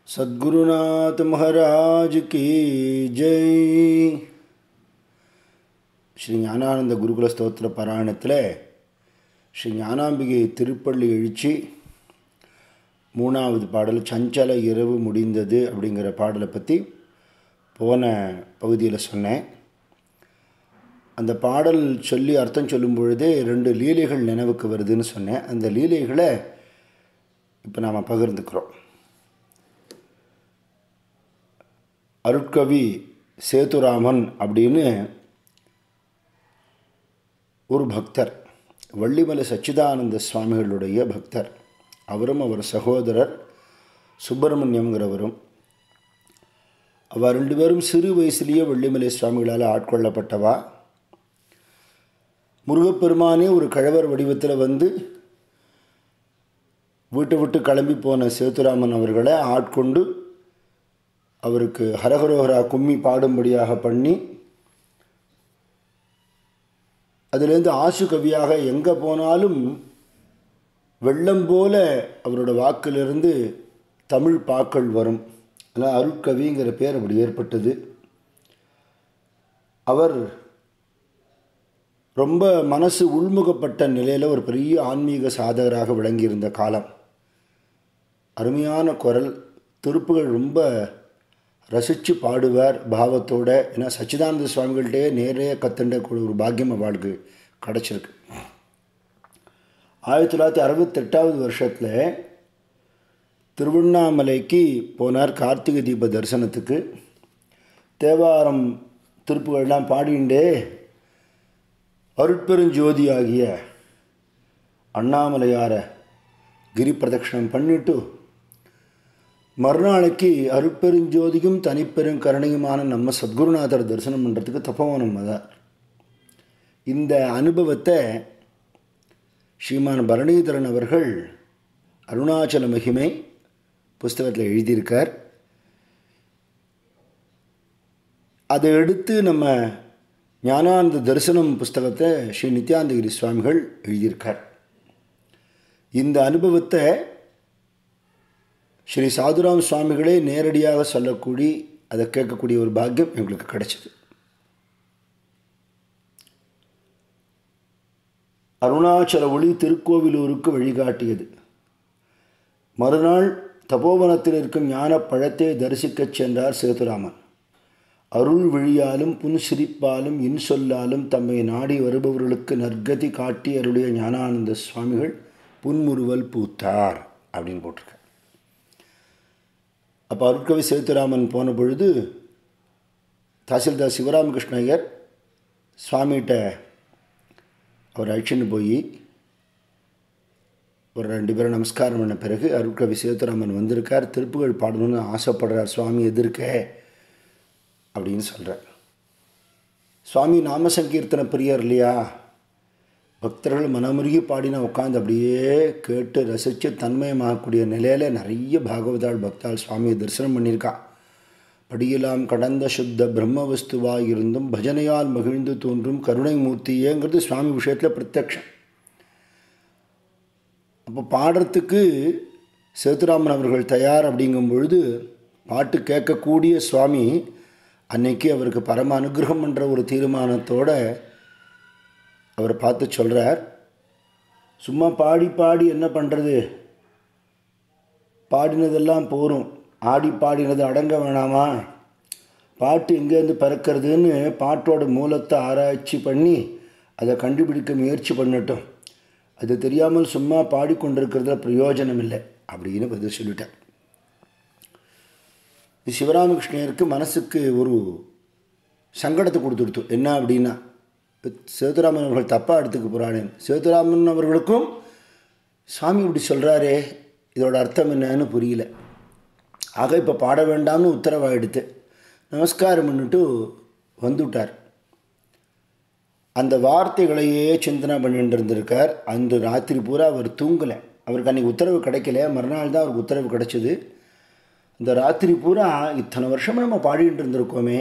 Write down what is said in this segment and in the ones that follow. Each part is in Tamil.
சத்குருநாத் மகாராஜ் கி ஜெய் ஸ்ரீ ஞானானந்த குருகுல ஸ்தோத்திர பாராயணத்தில் ஸ்ரீ ஞானாம்பிகை திருப்பள்ளி எழுச்சி மூணாவது பாடல் சஞ்சல இரவு முடிந்தது அப்படிங்கிற பாடலை பற்றி போன பகுதியில் சொன்னேன் அந்த பாடல் சொல்லி அர்த்தம் சொல்லும் பொழுதே ரெண்டு லீலைகள் நினைவுக்கு வருதுன்னு சொன்னேன் அந்த லீலைகளை இப்போ நாம் பகிர்ந்துக்கிறோம் அருட்கவி சேதுராமன் அப்படின்னு ஒரு பக்தர் வள்ளிமலை சச்சிதானந்த சுவாமிகளுடைய பக்தர் அவரும் அவர் சகோதரர் சுப்பிரமணியங்கிறவரும் அவ ரெண்டு பேரும் சிறு வயசுலேயே வெள்ளிமலை சுவாமிகளால் ஆட்கொள்ளப்பட்டவா முருகப்பெருமானே ஒரு கழவர் வடிவத்தில் வந்து வீட்டை விட்டு கிளம்பி போன சேத்துராமன் அவர்களை ஆட்கொண்டு அவருக்கு ஹரஹரோஹரா கும்மி பாடும்படியாக பண்ணி அதுலேருந்து ஆசு கவியாக எங்கே போனாலும் வெள்ளம் போல அவரோட வாக்கிலிருந்து தமிழ் பாக்கள் வரும் அதனால் அருட்கவிங்கிற பேர் அப்படி ஏற்பட்டது அவர் ரொம்ப மனசு உள்முகப்பட்ட நிலையில் ஒரு பெரிய ஆன்மீக சாதகராக விளங்கியிருந்த காலம் அருமையான குரல் திருப்புகள் ரொம்ப ரசித்து பாடுவார் பாவத்தோட ஏன்னா சச்சிதானந்த சுவாமிகள்கிட்டே நேரே கத்துண்ட ஒரு பாக்கியம் அவளுக்கு கிடச்சிருக்கு ஆயிரத்தி தொள்ளாயிரத்தி அறுபத்தெட்டாவது வருஷத்தில் திருவண்ணாமலைக்கு போனார் கார்த்திகை தீப தரிசனத்துக்கு தேவாரம் திருப்புகள்லாம் பாடிண்டே அருட்பெருஞ்சோதி ஆகிய அண்ணாமலையாரை கிரி பிரதட்சணம் பண்ணிட்டு மறுநாளைக்கு அருட்பெருஞ்சோதியும் தனிப்பெரும் கருணையுமான நம்ம சத்குருநாதர் தரிசனம் பண்ணுறதுக்கு தப்போவனம் மதார் இந்த அனுபவத்தை ஸ்ரீமான் பரணிதரன் அவர்கள் அருணாச்சல மகிமை புஸ்தகத்தில் எழுதியிருக்கார் அதை எடுத்து நம்ம ஞானானந்த தரிசனம் புஸ்தகத்தை ஸ்ரீ நித்யானந்தகிரி சுவாமிகள் எழுதியிருக்கார் இந்த அனுபவத்தை ஸ்ரீ சாதுராம் சுவாமிகளே நேரடியாக சொல்லக்கூடி அதை கேட்கக்கூடிய ஒரு பாக்கியம் எங்களுக்கு கிடைச்சிது அருணாச்சல ஒளி திருக்கோவிலூருக்கு வழிகாட்டியது மறுநாள் தபோவனத்தில் இருக்கும் ஞான பழத்தை தரிசிக்கச் சென்றார் சேதுராமன் அருள் விழியாலும் புன்சிரிப்பாலும் இன்சொல்லாலும் தம்மை நாடி வருபவர்களுக்கு நற்கதி காட்டி அருளிய ஞானானந்த சுவாமிகள் புன்முறுவல் பூத்தார் அப்படின்னு போட்டிருக்க அப்போ அருட்கவி சேத்துராமன் போன பொழுது தாசில்தார் சிவராமகிருஷ்ண ஐயர் சுவாமிகிட்ட அவர் அழைச்சின்னு போய் ஒரு ரெண்டு பேரும் நமஸ்காரம் பண்ண பிறகு அருட்கவி சேத்துராமன் வந்திருக்கார் திருப்புகள் பாடணும்னு ஆசைப்படுறார் சுவாமி எதிர்க்க அப்படின்னு சொல்கிறார் சுவாமி நாம சங்கீர்த்தன பிரியர் இல்லையா பக்தர்கள் மனமுருகி பாடின உட்காந்து அப்படியே கேட்டு ரசித்து தன்மயமாகக்கூடிய நிலையில் நிறைய பாகவதாள் பக்தாள் சுவாமியை தரிசனம் பண்ணியிருக்கா படியெல்லாம் கடந்த சுத்த பிரம்ம வஸ்துவாக இருந்தும் பஜனையால் மகிழ்ந்து தோன்றும் கருணை மூர்த்தியேங்கிறது சுவாமி விஷயத்தில் பிரத்யக்ஷம் அப்போ பாடுறதுக்கு சேத்துராமன் அவர்கள் தயார் அப்படிங்கும் பொழுது பாட்டு கேட்கக்கூடிய சுவாமி அன்னைக்கு அவருக்கு பரம அனுகிரகம் பண்ணுற ஒரு தீர்மானத்தோட அவர் பார்த்து சொல்கிறார் சும்மா பாடி பாடி என்ன பண்ணுறது பாடினதெல்லாம் போகும் ஆடி பாடினது அடங்க வேணாமா பாட்டு எங்கேருந்து பிறக்கிறதுன்னு பாட்டோட மூலத்தை ஆராய்ச்சி பண்ணி அதை கண்டுபிடிக்க முயற்சி பண்ணட்டும் அது தெரியாமல் சும்மா பாடிக்கொண்டிருக்கிறதுல பிரயோஜனம் இல்லை அப்படின்னு பதில் சொல்லிட்டார் சிவராமகிருஷ்ணருக்கு மனசுக்கு ஒரு சங்கடத்தை கொடுத்துடுத்து என்ன அப்படின்னா சேதுராமன் அவர்கள் தப்பாக எடுத்துக்க போகிறானேன் சேதுராமன் அவர்களுக்கும் சாமி இப்படி சொல்கிறாரே இதோட அர்த்தம் என்னன்னு புரியல ஆக இப்போ பாட வேண்டாம்னு உத்தரவாயிடுத்து நமஸ்காரம் பண்ணிட்டு வந்துவிட்டார் அந்த வார்த்தைகளையே சிந்தனை பண்ணிட்டு இருந்திருக்கார் அந்த ராத்திரி பூரா அவர் தூங்கலை அவருக்கு அன்றைக்கி உத்தரவு கிடைக்கல மறுநாள் தான் அவருக்கு உத்தரவு கிடைச்சிது இந்த ராத்திரி பூரா இத்தனை வருஷமாக நம்ம பாடிட்டு இருந்திருக்கோமே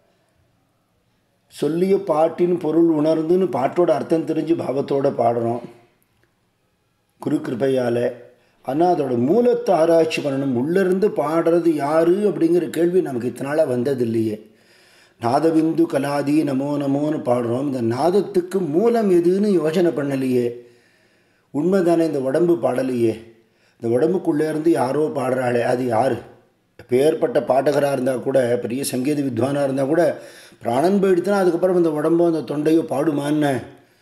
சொல்லிய பாட்டின் பொருள் உணர்ந்துன்னு பாட்டோட அர்த்தம் தெரிஞ்சு பாவத்தோடு பாடுறோம் குரு கிருப்பையால் ஆனால் அதோட மூலத்தை ஆராய்ச்சி பண்ணணும் உள்ளேருந்து பாடுறது யார் அப்படிங்கிற கேள்வி நமக்கு இத்தனால வந்தது இல்லையே நாதபிந்து கலாதி நமோ நமோன்னு பாடுறோம் இந்த நாதத்துக்கு மூலம் எதுன்னு யோசனை பண்ணலையே உண்மைதானே இந்த உடம்பு பாடலையே இந்த உடம்புக்குள்ளே இருந்து யாரோ பாடுறாளே அது யார் பேர்பட்ட பாடகராக இருந்தால் கூட பெரிய சங்கீத வித்வானாக இருந்தால் கூட பிராணன் போயிடுத்துனா அதுக்கப்புறம் இந்த உடம்போ அந்த தொண்டையோ பாடுமான்னு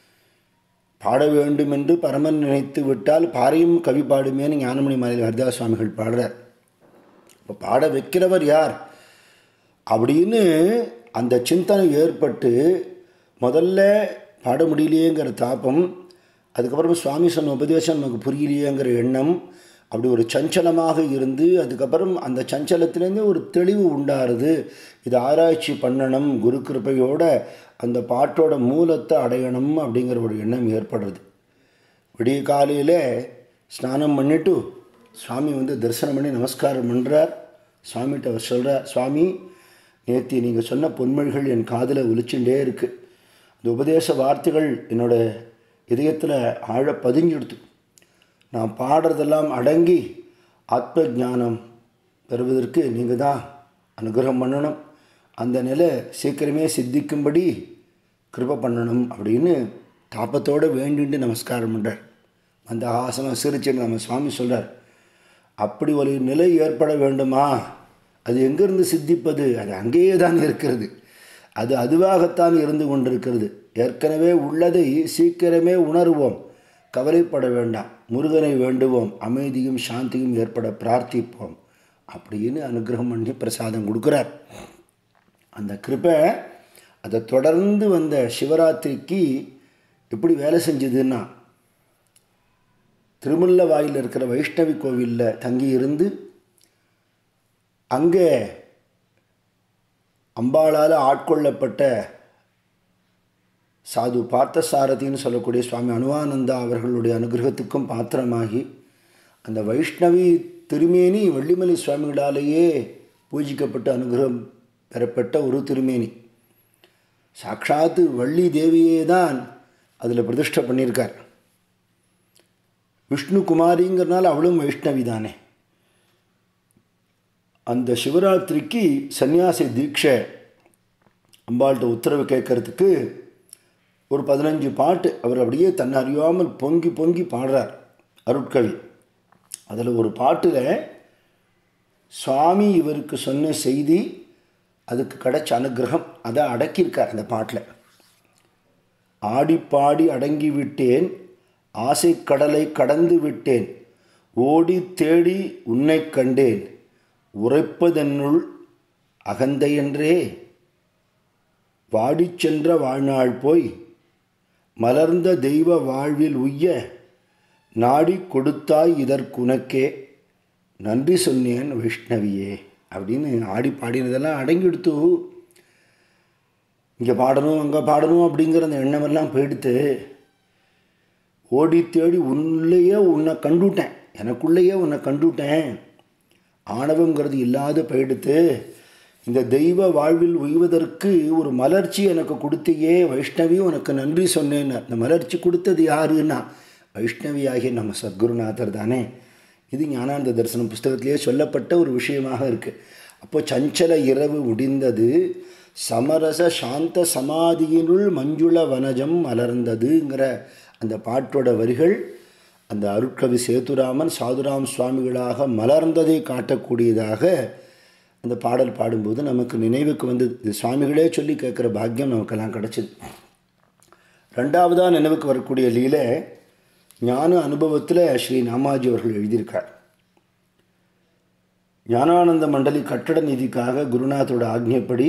பாட வேண்டும் என்று பரமன் நினைத்து விட்டால் பாறையும் கவி பாடுமேன்னு ஞானமணி மாலையில் ஹரிதாஸ் சுவாமிகள் பாடுறார் இப்போ பாட வைக்கிறவர் யார் அப்படின்னு அந்த சிந்தனை ஏற்பட்டு முதல்ல பாட முடியலையேங்கிற தாபம் அதுக்கப்புறம் சுவாமி சொன்ன உபதேசம் நமக்கு புரியலையேங்கிற எண்ணம் அப்படி ஒரு சஞ்சலமாக இருந்து அதுக்கப்புறம் அந்த சஞ்சலத்திலேருந்து ஒரு தெளிவு உண்டாருது இது ஆராய்ச்சி பண்ணணும் குரு கிருப்பையோட அந்த பாட்டோட மூலத்தை அடையணும் அப்படிங்கிற ஒரு எண்ணம் ஏற்படுறது விடிய காலையில் ஸ்நானம் பண்ணிவிட்டு சுவாமி வந்து தரிசனம் பண்ணி நமஸ்காரம் பண்ணுறார் சுவாமிகிட்ட அவர் சொல்கிறார் சுவாமி நேத்தி நீங்கள் சொன்ன பொன்மொழிகள் என் காதில் ஒலிச்சுட்டே இருக்குது இந்த உபதேச வார்த்தைகள் என்னோட இதயத்தில் ஆழ பதிஞ்சுடுத்து நான் பாடுறதெல்லாம் அடங்கி ஆத்ம ஞானம் பெறுவதற்கு நீங்கள் தான் அனுகிரகம் பண்ணணும் அந்த நிலை சீக்கிரமே சித்திக்கும்படி கிருப பண்ணணும் அப்படின்னு தாபத்தோடு வேண்டிட்டு நமஸ்காரம் பண்ணுறார் அந்த ஆசனம் சிரிச்சுட்டு நம்ம சுவாமி சொல்கிறார் அப்படி ஒரு நிலை ஏற்பட வேண்டுமா அது எங்கிருந்து சித்திப்பது அது அங்கேயே தான் இருக்கிறது அது அதுவாகத்தான் இருந்து கொண்டிருக்கிறது ஏற்கனவே உள்ளதை சீக்கிரமே உணர்வோம் கவலைப்பட வேண்டாம் முருகனை வேண்டுவோம் அமைதியும் சாந்தியும் ஏற்பட பிரார்த்திப்போம் அப்படின்னு அனுகிரகம் பண்ணி பிரசாதம் கொடுக்குறார் அந்த கிருப்பை அதை தொடர்ந்து வந்த சிவராத்திரிக்கு எப்படி வேலை செஞ்சதுன்னா திருமல்ல வாயில் இருக்கிற வைஷ்ணவி கோவிலில் தங்கி இருந்து அங்கே அம்பாளால் ஆட்கொள்ளப்பட்ட சாது பார்த்தசாரதின்னு சொல்லக்கூடிய சுவாமி அனுவானந்தா அவர்களுடைய அனுகிரகத்துக்கும் பாத்திரமாகி அந்த வைஷ்ணவி திருமேனி வெள்ளிமலை சுவாமிகளாலேயே பூஜிக்கப்பட்டு அனுகிரகம் பெறப்பட்ட ஒரு திருமேனி சாட்சாத்து வள்ளி தேவியே தான் அதில் பிரதிஷ்டை பண்ணியிருக்கார் விஷ்ணு குமாரிங்கிறனால அவளும் வைஷ்ணவி தானே அந்த சிவராத்திரிக்கு சன்னியாசி தீட்சை அம்பாள்கிட்ட உத்தரவு கேட்கறதுக்கு ஒரு பதினஞ்சு பாட்டு அவர் அப்படியே தன்னை அறியாமல் பொங்கி பொங்கி பாடுறார் அருட்கவி அதில் ஒரு பாட்டில் சுவாமி இவருக்கு சொன்ன செய்தி அதுக்கு கிடைச்ச அனுகிரகம் அதை அடக்கியிருக்கார் அந்த பாட்டில் ஆடி பாடி அடங்கி விட்டேன் ஆசை கடலை கடந்து விட்டேன் ஓடி தேடி உன்னை கண்டேன் உரைப்பதென்னுள் அகந்தையென்றே வாடிச் சென்ற வாழ்நாள் போய் மலர்ந்த தெய்வ வாழ்வில் உய்ய நாடி கொடுத்தாய் இதற்குனக்கே நன்றி சொன்னேன் வைஷ்ணவியே அப்படின்னு ஆடி பாடினதெல்லாம் அடங்கிடுத்து இங்கே பாடணும் அங்கே பாடணும் அப்படிங்கிற அந்த எண்ணமெல்லாம் போயிடுத்து ஓடி தேடி உள்ளேயே உன்னை கண்டுவிட்டேன் எனக்குள்ளேயே உன்னை கண்டுவிட்டேன் ஆணவங்கிறது இல்லாத போயிடுத்து இந்த தெய்வ வாழ்வில் உய்வதற்கு ஒரு மலர்ச்சி எனக்கு கொடுத்தையே வைஷ்ணவி உனக்கு நன்றி சொன்னேன்னு அந்த மலர்ச்சி கொடுத்தது யாருன்னா வைஷ்ணவியாகிய நம்ம சத்குருநாதர் தானே இது ஞானானந்த தரிசனம் புஸ்தகத்திலேயே சொல்லப்பட்ட ஒரு விஷயமாக இருக்குது அப்போ சஞ்சல இரவு முடிந்தது சமரச சாந்த சமாதியினுள் மஞ்சுள வனஜம் மலர்ந்ததுங்கிற அந்த பாட்டோட வரிகள் அந்த அருட்கவி சேதுராமன் சாதுராம் சுவாமிகளாக மலர்ந்ததை காட்டக்கூடியதாக அந்த பாடல் பாடும்போது நமக்கு நினைவுக்கு வந்து இது சுவாமிகளே சொல்லி கேட்குற பாக்கியம் நமக்கெல்லாம் கிடச்சிது ரெண்டாவதாக நினைவுக்கு வரக்கூடிய லீலை ஞான அனுபவத்தில் ஸ்ரீ நாமாஜி அவர்கள் எழுதியிருக்கார் ஞானானந்த மண்டலி கட்டட நிதிக்காக குருநாதோட ஆக்ஞைப்படி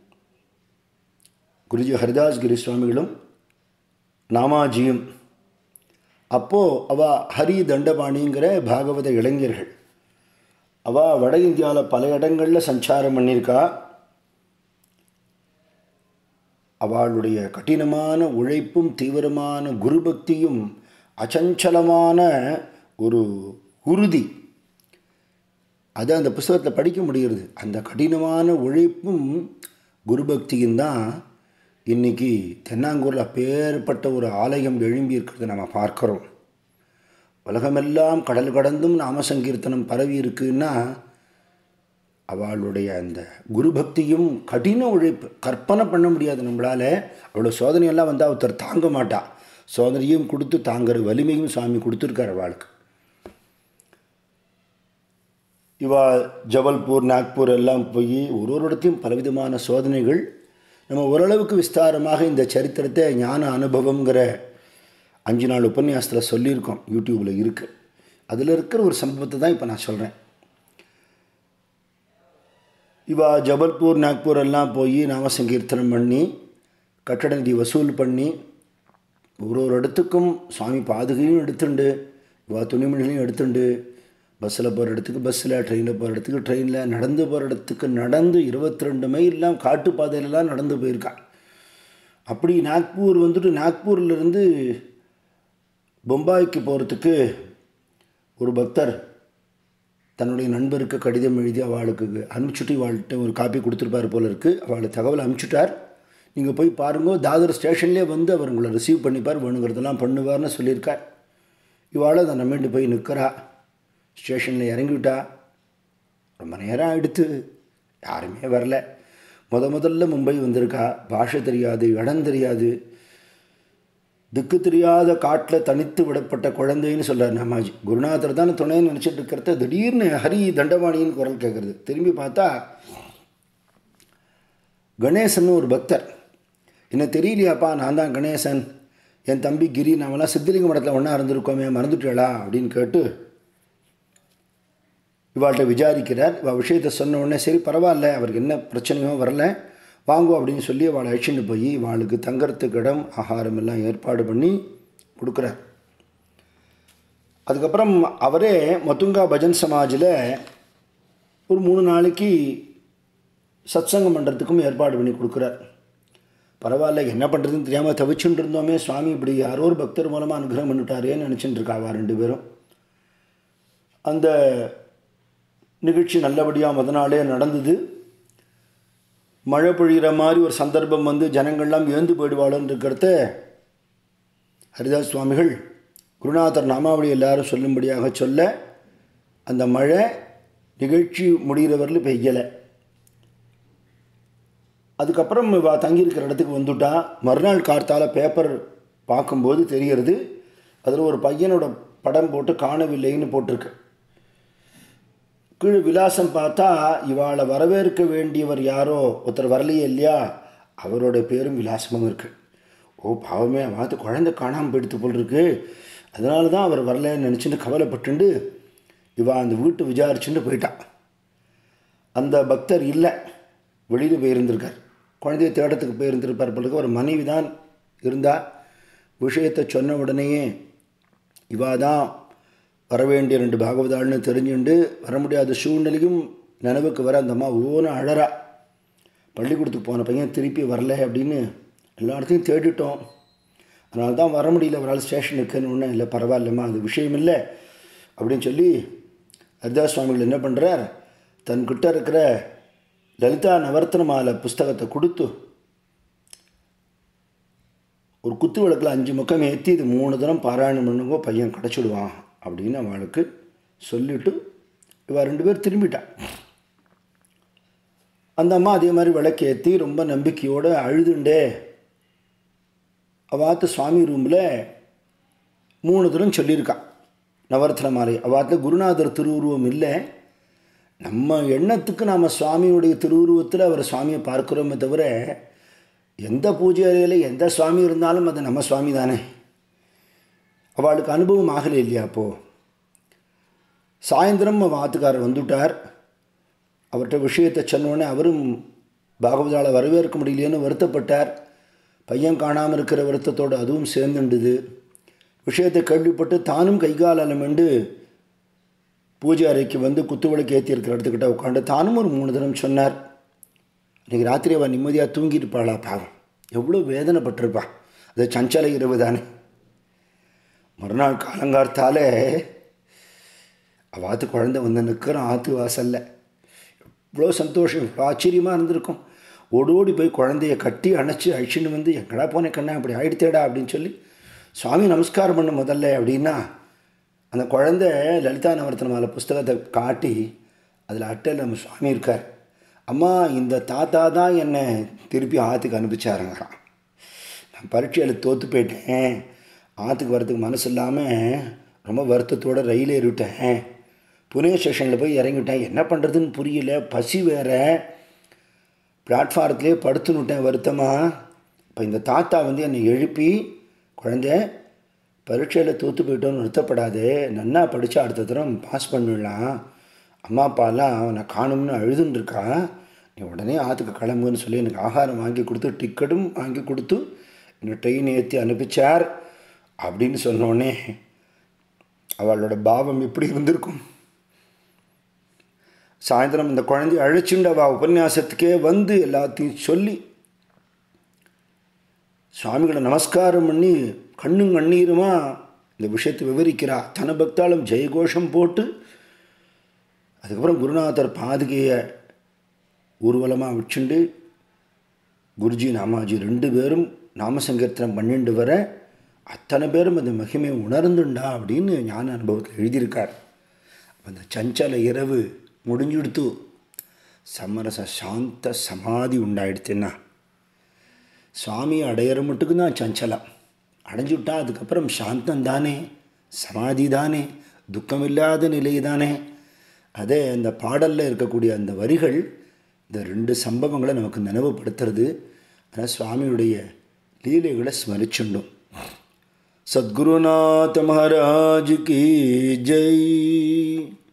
குருஜி ஹரிதாஸ் கிரி சுவாமிகளும் நாமாஜியும் அப்போது அவ ஹரி தண்டபாணிங்கிற பாகவத இளைஞர்கள் அவள் வட இந்தியாவில் பல இடங்களில் சஞ்சாரம் பண்ணியிருக்கா அவளுடைய கடினமான உழைப்பும் தீவிரமான குருபக்தியும் அச்சஞ்சலமான ஒரு உறுதி அதை அந்த புஸ்தகத்தில் படிக்க முடிகிறது அந்த கடினமான உழைப்பும் குருபக்தியும் தான் இன்றைக்கி தென்னாங்கூரில் அப்பேற்பட்ட ஒரு ஆலயம் எழும்பி இருக்கிறத நம்ம பார்க்குறோம் உலகமெல்லாம் கடல் கடந்தும் நாம சங்கீர்த்தனம் பரவி இருக்குன்னா அவளுடைய அந்த குரு பக்தியும் கடின உழைப்பு கற்பனை பண்ண முடியாது நம்மளால் அவ்வளோ சோதனையெல்லாம் வந்து ஒருத்தர் தாங்க மாட்டா சோதனையும் கொடுத்து தாங்குற வலிமையும் சுவாமி கொடுத்துருக்கார் அவளுக்கு இவா ஜபல்பூர் நாக்பூர் எல்லாம் போய் ஒரு ஒரு இடத்தையும் பலவிதமான சோதனைகள் நம்ம ஓரளவுக்கு விஸ்தாரமாக இந்த சரித்திரத்தை ஞான அனுபவங்கிற அஞ்சு நாள் உபன்யாசத்தில் சொல்லியிருக்கோம் யூடியூப்பில் இருக்குது அதில் இருக்கிற ஒரு சம்பவத்தை தான் இப்போ நான் சொல்கிறேன் இவா ஜபல்பூர் நாக்பூர் எல்லாம் போய் நாம சங்கீர்த்தனம் பண்ணி கட்டட நிதி வசூல் பண்ணி ஒரு ஒரு இடத்துக்கும் சுவாமி பாதுகையும் எடுத்துண்டு இவா துணிமணிகளையும் எடுத்துண்டு பஸ்ஸில் போகிற இடத்துக்கு பஸ்ஸில் ட்ரெயினில் போகிற இடத்துக்கு ட்ரெயினில் நடந்து போகிற இடத்துக்கு நடந்து இருபத்தி ரெண்டு மைல்லாம் காட்டு பாதையிலலாம் நடந்து போயிருக்கா அப்படி நாக்பூர் வந்துட்டு நாக்பூர்லேருந்து பொம்பாய்க்கு போகிறதுக்கு ஒரு பக்தர் தன்னுடைய நண்பருக்கு கடிதம் எழுதி அவளுக்கு அனுப்பிச்சுட்டு அவள்கிட்ட ஒரு காப்பி கொடுத்துருப்பார் போல இருக்குது அவளை தகவல் அனுப்பிச்சுட்டார் நீங்கள் போய் பாருங்க தாதர் ஸ்டேஷன்லேயே வந்து அவர் உங்களை ரிசீவ் பண்ணிப்பார் வேணுங்கிறதெல்லாம் பண்ணுவார்னு சொல்லியிருக்கார் இவாள் அதை நம்பிட்டு போய் நிற்கிறா ஸ்டேஷனில் இறங்கிவிட்டா ரொம்ப நேரம் ஆகிடுத்து யாருமே வரல முத முதல்ல மும்பை வந்திருக்கா பாஷை தெரியாது இடம் தெரியாது திக்கு தெரியாத காட்டில் தனித்து விடப்பட்ட குழந்தைன்னு சொல்கிறார் நாமாஜி குருநாதர் தான் துணைன்னு நினச்சிட்டு இருக்கிறத திடீர்னு ஹரி தண்டபாணின்னு குரல் கேட்குறது திரும்பி பார்த்தா கணேசன் ஒரு பக்தர் என்ன தெரியலையாப்பா நான் தான் கணேசன் என் தம்பி கிரி நாமெல்லாம் சித்தலிங்க மடத்தில் ஒன்றா இருந்திருக்கோமே மறந்துட்டேளா அப்படின்னு கேட்டு இவாள்கிட்ட விசாரிக்கிறார் இவள் விஷயத்தை சொன்ன உடனே சரி பரவாயில்ல அவருக்கு என்ன பிரச்சனையோ வரல வாங்குவோம் அப்படின்னு சொல்லி அவளை அழைச்சிட்டு போய் இவாளுக்கு தங்கறதுக்கு இடம் ஆகாரம் எல்லாம் ஏற்பாடு பண்ணி கொடுக்குறார் அதுக்கப்புறம் அவரே மொத்துங்கா பஜன் சமாஜில் ஒரு மூணு நாளைக்கு சத்சங்கம் பண்ணுறதுக்கும் ஏற்பாடு பண்ணி கொடுக்குறார் பரவாயில்ல என்ன பண்ணுறதுன்னு தெரியாமல் தவிச்சுட்டு இருந்தோமே சுவாமி இப்படி யாரோ ஒரு பக்தர் மூலமாக அனுகிரகம் பண்ணிட்டாரேன்னு நினச்சிட்டு இருக்காவா ரெண்டு பேரும் அந்த நிகழ்ச்சி நல்லபடியாக முத நாளே நடந்தது மழை பொழிகிற மாதிரி ஒரு சந்தர்ப்பம் வந்து ஜனங்கள்லாம் ஏந்து போயிடுவாளோன்னு இருக்கிறத ஹரிதாஸ் சுவாமிகள் குருநாதர் நாமாவளி எல்லாரும் சொல்லும்படியாக சொல்ல அந்த மழை நிகழ்ச்சி முடிகிறவரில் பெய்யலை அதுக்கப்புறம் இவ தங்கியிருக்கிற இடத்துக்கு வந்துட்டா மறுநாள் கார்த்தால பேப்பர் பார்க்கும்போது தெரிகிறது அதில் ஒரு பையனோட படம் போட்டு காணவில்லைன்னு போட்டிருக்கு கீழே விலாசம் பார்த்தா இவாளை வரவேற்க வேண்டியவர் யாரோ ஒருத்தர் வரலையே இல்லையா அவரோட பேரும் விலாசமும் இருக்குது ஓ பாவமே பார்த்து குழந்தை காணாமல் போயிடுத்து போல் இருக்கு அதனால தான் அவர் வரலன்னு நினச்சிட்டு கவலைப்பட்டுண்டு இவா அந்த வீட்டு விசாரிச்சுட்டு போயிட்டான் அந்த பக்தர் இல்லை வெளியில் போயிருந்திருக்கார் குழந்தைய தேடத்துக்கு போயிருந்திருப்பார் பிறகு ஒரு மனைவி தான் இருந்தால் விஷயத்தை சொன்ன உடனேயே இவா தான் வரவேண்டிய ரெண்டு பாகவதாள்னு தெரிஞ்சுண்டு வர முடியாத சூழ்நிலையும் நினைவுக்கு வர அந்த அம்மா ஓன அழறா பள்ளிக்கூடத்துக்கு போன பையன் திருப்பி வரல அப்படின்னு எல்லா இடத்தையும் தேடிட்டோம் அதனால தான் வர முடியல ஒரு ஆள் ஸ்டேஷன் இருக்குன்னு ஒன்றும் இல்லை பரவாயில்லம்மா அது விஷயம் இல்லை அப்படின்னு சொல்லி ஹரிதாஸ் சுவாமிகள் என்ன பண்ணுறார் தன்கிட்ட இருக்கிற லலிதா நவர்த்தன மாலை புஸ்தகத்தை கொடுத்து ஒரு குத்து விளக்கில் அஞ்சு முக்கம் ஏற்றி இது மூணு தினம் பாராயணம் பண்ணுங்கோ பையன் கிடச்சிடுவான் அப்படின்னு அவளுக்கு சொல்லிவிட்டு இவ ரெண்டு பேர் திரும்பிட்டான் அந்த அம்மா அதே மாதிரி விளக்கேற்றி ரொம்ப நம்பிக்கையோடு அழுதுண்டே அவாத்து சுவாமி ரூமில் மூணு தரம் சொல்லியிருக்கான் நவரத்ன மாலை அவாத்தில் குருநாதர் திருவுருவம் இல்லை நம்ம எண்ணத்துக்கு நாம் சுவாமியுடைய திருவுருவத்தில் அவர் சுவாமியை பார்க்குறோமே தவிர எந்த பூஜை அறையில் எந்த சுவாமி இருந்தாலும் அது நம்ம சுவாமி தானே அவளுக்கு அனுபவம் ஆகலை இல்லையா அப்போது சாயந்தரம் அவன் ஆத்துக்காரர் வந்துட்டார் அவர்கிட்ட விஷயத்தை சொன்னோடனே அவரும் பாகவதாளை வரவேற்க முடியலையேன்னு வருத்தப்பட்டார் பையன் காணாமல் இருக்கிற வருத்தத்தோடு அதுவும் சேர்ந்துண்டுது விஷயத்தை கேள்விப்பட்டு தானும் கைகால் அலமெண்டு பூஜை அறைக்கு வந்து குத்துவிளக்கு ஏற்றி இருக்கிற இடத்துக்கிட்ட உட்காந்து தானும் ஒரு மூணு தினம் சொன்னார் இன்றைக்கி ராத்திரி அவள் நிம்மதியாக தூங்கியிருப்பாளா பாவம் எவ்வளோ வேதனைப்பட்டிருப்பா அது சஞ்சல இரவு தானே மறுநாள் காலங்கார்த்தால அவள் ஆத்து குழந்தை வந்து நிற்கிறான் ஆற்று வாசலில் இவ்வளோ சந்தோஷம் ஆச்சரியமாக இருந்திருக்கும் ஓடோடி போய் குழந்தைய கட்டி அணைச்சி அழிச்சின்னு வந்து எங்கடா போனே கண்ணா அப்படி ஆயிடுத்தேடா அப்படின்னு சொல்லி சுவாமி நமஸ்காரம் பண்ணு முதல்ல அப்படின்னா அந்த குழந்தை லலிதா நவரத்ன மாலை புஸ்தகத்தை காட்டி அதில் அட்டையில் நம்ம சுவாமி இருக்கார் அம்மா இந்த தாத்தா தான் என்னை திருப்பி ஆற்றுக்கு அனுப்பிச்சாருங்கிறான் நான் பரீட்சையில் தோற்று போயிட்டேன் ஆற்றுக்கு வரதுக்கு மனசு இல்லாமல் ரொம்ப வருத்தத்தோடு ரயில் ஏறிவிட்டேன் புனே ஸ்டேஷனில் போய் இறங்கிவிட்டேன் என்ன பண்ணுறதுன்னு புரியல பசி வேறு பிளாட்ஃபாரத்துலேயே படுத்துனுட்டேன் வருத்தமாக இப்போ இந்த தாத்தா வந்து என்னை எழுப்பி குழந்தை பரீட்சையில் தோற்று போயிட்டோன்னு வருத்தப்படாதே நன்னா படித்தா அடுத்த தரம் பாஸ் பண்ணிடலாம் அம்மா அப்பாலாம் அவனை காணும்னு அழுதுன்னு இருக்கா நீ உடனே ஆற்றுக்கு கிளம்புன்னு சொல்லி எனக்கு ஆகாரம் வாங்கி கொடுத்து டிக்கெட்டும் வாங்கி கொடுத்து என்னை ட்ரெயின் ஏற்றி அனுப்பிச்சார் அப்படின்னு சொன்னோடனே அவளோட பாவம் எப்படி இருந்திருக்கும் சாயந்தரம் இந்த குழந்தைய அழைச்சுண்டு அவள் உபன்யாசத்துக்கே வந்து எல்லாத்தையும் சொல்லி சுவாமிகளை நமஸ்காரம் பண்ணி கண்ணும் கண்ணீருமா இந்த விஷயத்தை விவரிக்கிறா தன பக்தாலும் ஜெயகோஷம் போட்டு அதுக்கப்புறம் குருநாதர் பாதுகையை ஊர்வலமாக வச்சுண்டு குருஜி நாமாஜி ரெண்டு பேரும் நாமசங்கீர்த்தனம் பண்ணிட்டு வர அத்தனை பேரும் அந்த மகிமையை உணர்ந்துண்டா அப்படின்னு ஞான அனுபவத்தில் எழுதியிருக்கார் அந்த சஞ்சல இரவு முடிஞ்சுடுத்து சமரச சாந்த சமாதி உண்டாயிடுச்சுன்னா சுவாமி அடையிற மட்டுக்கு தான் சஞ்சலம் அடைஞ்சுட்டா அதுக்கப்புறம் சாந்தம் தானே சமாதி தானே துக்கமில்லாத நிலை தானே அதே அந்த பாடலில் இருக்கக்கூடிய அந்த வரிகள் இந்த ரெண்டு சம்பவங்களை நமக்கு நினைவுபடுத்துறது ஆனால் சுவாமியுடைய லீலைகளை ஸ்மரிச்சுண்டும் சத்குருநாத மகாராஜ் கி ஜெய்